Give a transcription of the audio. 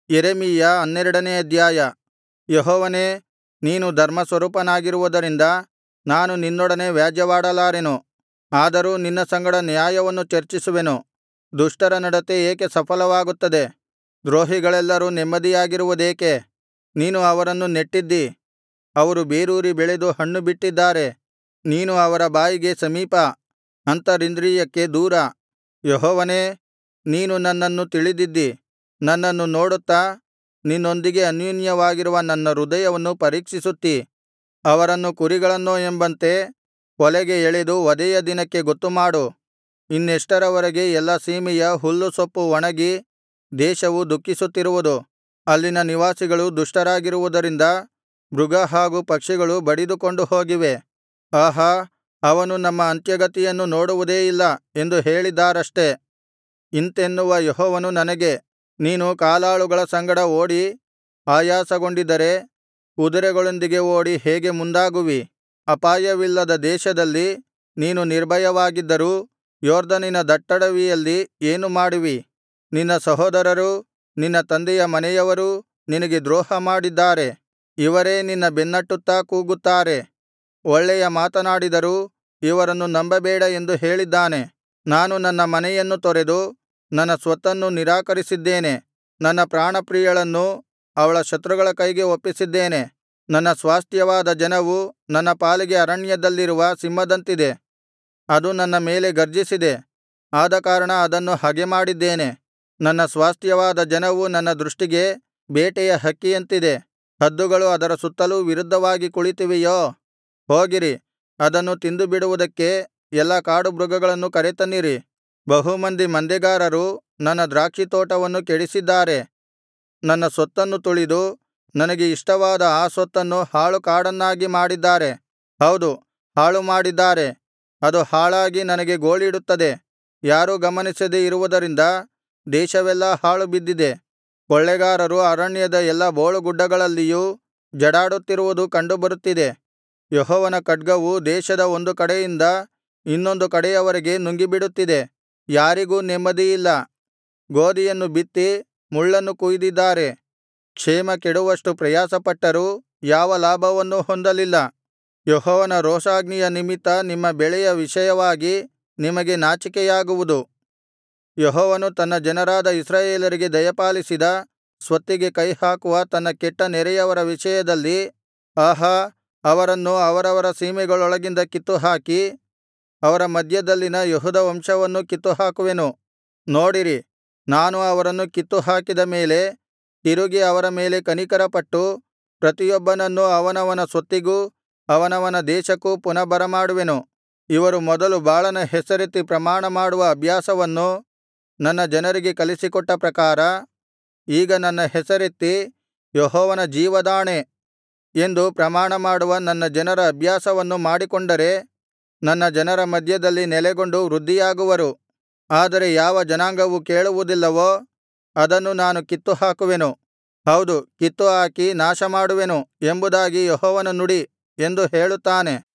ಯೆರೆಮೀಯ ಹನ್ನೆರಡನೇ ಅಧ್ಯಾಯ ಯೆಹೋವನೇ ನೀನು ಧರ್ಮಸ್ವರೂಪನಾಗಿರುವುದರಿಂದ ನಾನು ನಿನ್ನೊಡನೆ ವ್ಯಾಜ್ಯವಾಡಲಾರೆನು ಆದರೂ ನಿನ್ನ ಸಂಗಡ ನ್ಯಾಯವನ್ನು ಚರ್ಚಿಸುವೆನು ದುಷ್ಟರ ನಡತೆ ಏಕೆ ಸಫಲವಾಗುತ್ತದೆ ದ್ರೋಹಿಗಳೆಲ್ಲರೂ ನೆಮ್ಮದಿಯಾಗಿರುವುದೇಕೆ ನೀನು ಅವರನ್ನು ನೆಟ್ಟಿದ್ದೀ ಅವರು ಬೇರೂರಿ ಬೆಳೆದು ಹಣ್ಣು ಬಿಟ್ಟಿದ್ದಾರೆ ನೀನು ಅವರ ಬಾಯಿಗೆ ಸಮೀಪ ಅಂತರಿಂದ್ರಿಯಕ್ಕೆ ದೂರ ಯೆಹೋವನೇ ನೀನು ನನ್ನನ್ನು ತಿಳಿದಿದ್ದಿ ನನ್ನನ್ನು ನೋಡುತ್ತಾ ನಿನ್ನೊಂದಿಗೆ ಅನ್ಯೋನ್ಯವಾಗಿರುವ ನನ್ನ ಹೃದಯವನ್ನು ಪರೀಕ್ಷಿಸುತ್ತೀ ಅವರನ್ನು ಕುರಿಗಳನ್ನೋ ಎಂಬಂತೆ ಕೊಲೆಗೆ ಎಳೆದು ವಧೆಯ ದಿನಕ್ಕೆ ಗೊತ್ತುಮಾಡು ಇನ್ನೆಷ್ಟರವರೆಗೆ ಎಲ್ಲಾ ಸೀಮೆಯ ಹುಲ್ಲುಸೊಪ್ಪು ಒಣಗಿ ದೇಶವು ದುಃಖಿಸುತ್ತಿರುವುದು ಅಲ್ಲಿನ ನಿವಾಸಿಗಳು ದುಷ್ಟರಾಗಿರುವುದರಿಂದ ಮೃಗ ಹಾಗೂ ಪಕ್ಷಿಗಳು ಬಡಿದುಕೊಂಡು ಹೋಗಿವೆ ಆಹಾ ಅವನು ನಮ್ಮ ಅಂತ್ಯಗತಿಯನ್ನು ನೋಡುವುದೇ ಇಲ್ಲ ಎಂದು ಹೇಳಿದ್ದಾರಷ್ಟೆ ಇಂತೆನ್ನುವ ಯೆಹೋವನು ನನಗೆ ನೀನು ಕಾಲಾಳುಗಳ ಸಂಗಡ ಓಡಿ ಆಯಾಸಗೊಂಡಿದ್ದರೆ ಕುದುರೆಗಳೊಂದಿಗೆ ಓಡಿ ಹೇಗೆ ಮುಂದಾಗುವಿ ಅಪಾಯವಿಲ್ಲದ ದೇಶದಲ್ಲಿ ನೀನು ನಿರ್ಭಯವಾಗಿದ್ದರೂ ಯೊರ್ದನಿನ ದಟ್ಟಡವಿಯಲ್ಲಿ ಏನು ಮಾಡುವಿ ನಿನ್ನ ಸಹೋದರರೂ ನಿನ್ನ ತಂದೆಯ ಮನೆಯವರೂ ನಿನಗೆ ದ್ರೋಹಮಾಡಿದ್ದಾರೆ ಇವರೇ ನಿನ್ನ ಬೆನ್ನಟ್ಟುತ್ತಾ ಕೂಗುತ್ತಾರೆ ಒಳ್ಳೆಯ ಮಾತನಾಡಿದರೂ ಇವರನ್ನು ನಂಬಬೇಡ ಎಂದು ಹೇಳಿದ್ದಾನೆ ನಾನು ನನ್ನ ಮನೆಯನ್ನು ತೊರೆದು ನನ್ನ ಸ್ವತ್ತನ್ನು ನಿರಾಕರಿಸಿದ್ದೇನೆ ನನ್ನ ಪ್ರಾಣಪ್ರಿಯಳನ್ನು ಅವಳ ಶತ್ರುಗಳ ಕೈಗೆ ಒಪ್ಪಿಸಿದ್ದೇನೆ ನನ್ನ ಸ್ವಾಸ್ತ್ಯವಾದ ಜನವು ನನ್ನ ಪಾಲಿಗೆ ಅರಣ್ಯದಲ್ಲಿರುವ ಸಿಂಹದಂತಿದೆ ಅದು ನನ್ನ ಮೇಲೆ ಗರ್ಜಿಸಿದೆ ಆದಕಾರಣ ಅದನ್ನು ಹಗೆಮಾಡಿದ್ದೇನೆ ನನ್ನ ಸ್ವಾಸ್ತ್ಯವಾದ ಜನವು ನನ್ನ ದೃಷ್ಟಿಗೆ ಬೇಟೆಯ ಹಕ್ಕಿಯಂತಿದೆ ಹದ್ದುಗಳು ಅದರ ಸುತ್ತಲೂ ವಿರುದ್ಧವಾಗಿ ಕುಳಿತಿವೆಯೋ ಹೋಗಿರಿ ಅದನ್ನು ತಿಂದುಬಿಡುವುದಕ್ಕೆ ಎಲ್ಲಾ ಕಾಡುಮೃಗಗಳನ್ನು ಕರೆತನ್ನಿರಿ ಬಹು ಮಂದಿ ಮಂದೆಗಾರರು ನನ್ನ ದ್ರಾಕ್ಷಿತೋಟವನ್ನು ಕೆಡಿಸಿದ್ದಾರೆ ನನ್ನ ಸೊತ್ತನ್ನು ತುಳಿದು ನನಗೆ ಇಷ್ಟವಾದ ಆ ಸೊತ್ತನ್ನು ಹಾಳು ಕಾಡನ್ನಾಗಿ ಮಾಡಿದ್ದಾರೆ ಹೌದು ಹಾಳುಮಾಡಿದ್ದಾರೆ ಅದು ಹಾಳಾಗಿ ನನಗೆ ಗೋಳಿಡುತ್ತದೆ ಯಾರೂ ಗಮನಿಸದೆ ಇರುವುದರಿಂದ ದೇಶವೆಲ್ಲಾ ಹಾಳು ಬಿದ್ದಿದೆ ಕೊಳ್ಳೆಗಾರರು ಅರಣ್ಯದ ಎಲ್ಲಾ ಬೋಳುಗುಡ್ಡಗಳಲ್ಲಿಯೂ ಜಡಾಡುತ್ತಿರುವುದು ಕಂಡುಬರುತ್ತಿದೆ ಯೆಹೋವನ ಖಡ್ಗವು ದೇಶದ ಒಂದು ಕಡೆಯಿಂದ ಇನ್ನೊಂದು ಕಡೆಯವರೆಗೆ ನುಂಗಿಬಿಡುತ್ತಿದೆ ಯಾರಿಗೂ ನೆಮ್ಮದಿಯಿಲ್ಲ ಗೋದಿಯನ್ನು ಬಿತ್ತಿ ಮುಳ್ಳನ್ನು ಕೊಯ್ದಿದ್ದಾರೆ ಕ್ಷೇಮ ಕೆಡುವಷ್ಟು ಪ್ರಯಾಸಪಟ್ಟರೂ ಯಾವ ಲಾಭವನ್ನೂ ಹೊಂದಲಿಲ್ಲ ಯೆಹೋವನ ರೋಷಾಗ್ನಿಯ ನಿಮಿತ್ತ ನಿಮ್ಮ ಬೆಳೆಯ ವಿಷಯವಾಗಿ ನಿಮಗೆ ನಾಚಿಕೆಯಾಗುವುದು ಯೆಹೋವನು ತನ್ನ ಜನರಾದ ಇಸ್ರಾಯೇಲರಿಗೆ ದಯಪಾಲಿಸಿದ ಸ್ವತ್ತಿಗೆ ಕೈಹಾಕುವ ತನ್ನ ಕೆಟ್ಟ ನೆರೆಯವರ ವಿಷಯದಲ್ಲಿ ಆಹಾ ಅವರನ್ನು ಅವರವರ ಸೀಮೆಗಳೊಳಗಿಂದ ಕಿತ್ತುಹಾಕಿ ಅವರ ಮಧ್ಯದಲ್ಲಿನ ಯೆಹೂದ ವಂಶವನ್ನೂ ಕಿತ್ತುಹಾಕುವೆನು ನೋಡಿರಿ ನಾನು ಅವರನ್ನು ಕಿತ್ತುಹಾಕಿದ ಮೇಲೆ ತಿರುಗಿ ಅವರ ಮೇಲೆ ಕನಿಕರಪಟ್ಟು ಪ್ರತಿಯೊಬ್ಬನನ್ನೂ ಅವನವನ ಸ್ವತ್ತಿಗೂ ಅವನವನ ದೇಶಕ್ಕೂ ಪುನಃ ಬರಮಾಡುವೆನು ಇವರು ಮೊದಲು ಬಾಳನ ಹೆಸರೆತ್ತಿ ಪ್ರಮಾಣಮಾಡುವ ಅಭ್ಯಾಸವನ್ನು ನನ್ನ ಜನರಿಗೆ ಕಲಿಸಿಕೊಟ್ಟ ಪ್ರಕಾರ ಈಗ ನನ್ನ ಹೆಸರೆತ್ತಿ ಯೆಹೋವನ ಜೀವದಾಣೆ ಎಂದು ಪ್ರಮಾಣಮಾಡುವ ನನ್ನ ಜನರ ಅಭ್ಯಾಸವನ್ನು ಮಾಡಿಕೊಂಡರೆ ನನ್ನ ಜನರ ಮಧ್ಯದಲ್ಲಿ ನೆಲೆಗೊಂಡು ವೃದ್ಧಿಯಾಗುವರು ಆದರೆ ಯಾವ ಜನಾಂಗವು ಕೇಳುವುದಿಲ್ಲವೋ ಅದನ್ನು ನಾನು ಕಿತ್ತುಹಾಕುವೆನು ಹೌದು ಕಿತ್ತುಹಾಕಿ ನಾಶಮಾಡುವೆನು ಎಂಬುದಾಗಿ ಯೆಹೋವನ ನುಡಿ ಎಂದು ಹೇಳುತ್ತಾನೆ